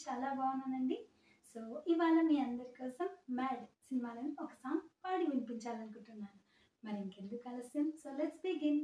చాలా బాగున్నానండి సో ఇవాళ మీ అందరి కోసం మ్యాడ్ సినిమాలను ఒక సాంగ్ పాడి వినిపించాలనుకుంటున్నాను మరి ఇంకెందుకు ఆలస్యం సో లెట్స్ బిగిన్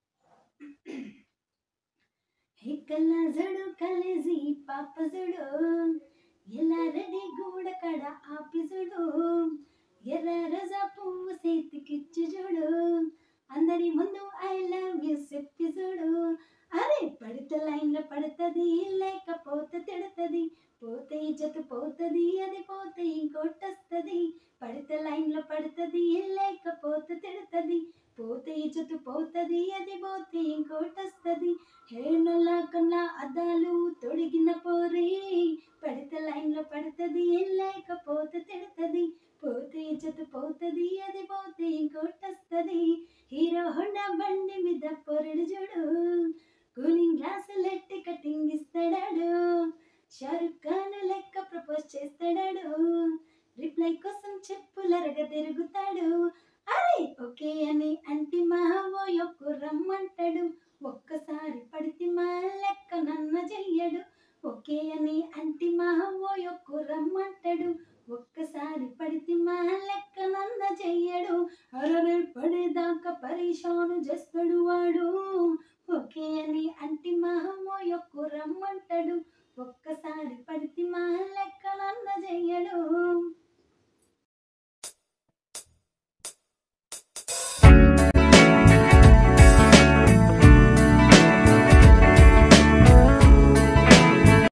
హే కళ్ళజడు కలేజీ పాపజుడు ఎలా రెడీ గూడ కడ ఆపిజుడు ఎర్ర రజా పువ్వు చేతికిచ్చి చూడు అందరి ముందు ఐ లవ్ యూ చెప్పి చూడు అరే పడితే లైన్లో పడుతుంది లేకపోతే తిడుతుంది పోతే ఇజ్జత్ పోతుంది అది పోతే ఇంకోటి వస్తుంది పడితే లైన్లో పడుతుంది లేకపోతే తిడుతుంది పోతే ఇజ్జత్ పోతుంది అది పోతే ఇంకోటి వస్తుంది హేనలా కన్నా అద్దాలు తొడిగిన పోరి పడితే లైన్లో పడుతుంది లేకపోతే తిడుతుంది పోతే ఇజ్జత్ పోతుంది అది పోతే ఇంకోటి వస్తుంది హీరో హోండా బండి మీద పొరడు చూడు కూలింగ్ గ్లాసులు ఎట్టి కటింగ్ ఇస్తాడాడు షారుఖ్ ఖాన్ లెక్క ప్రపోజ్ చేస్తాడాడు రిప్లై కోసం చెప్పులరగ తిరుగుతాడు అరే ఓకే అని అంటి మహావో యొక్క రమ్మంటాడు ఒక్కసారి పడితే మా లెక్క నన్న చెయ్యడు ఓకే అని అంటి మహావో యొక్క రమ్మంటాడు ఒక్కసారి పడితే మా లెక్క నన్న చెయ్యడు అరరే పడేదాకా పరేషాను చేస్తాడు వాడు ఓకే అని అంటి మహమ్మో యొక్క రమ్మంటాడు ఒక్కసారి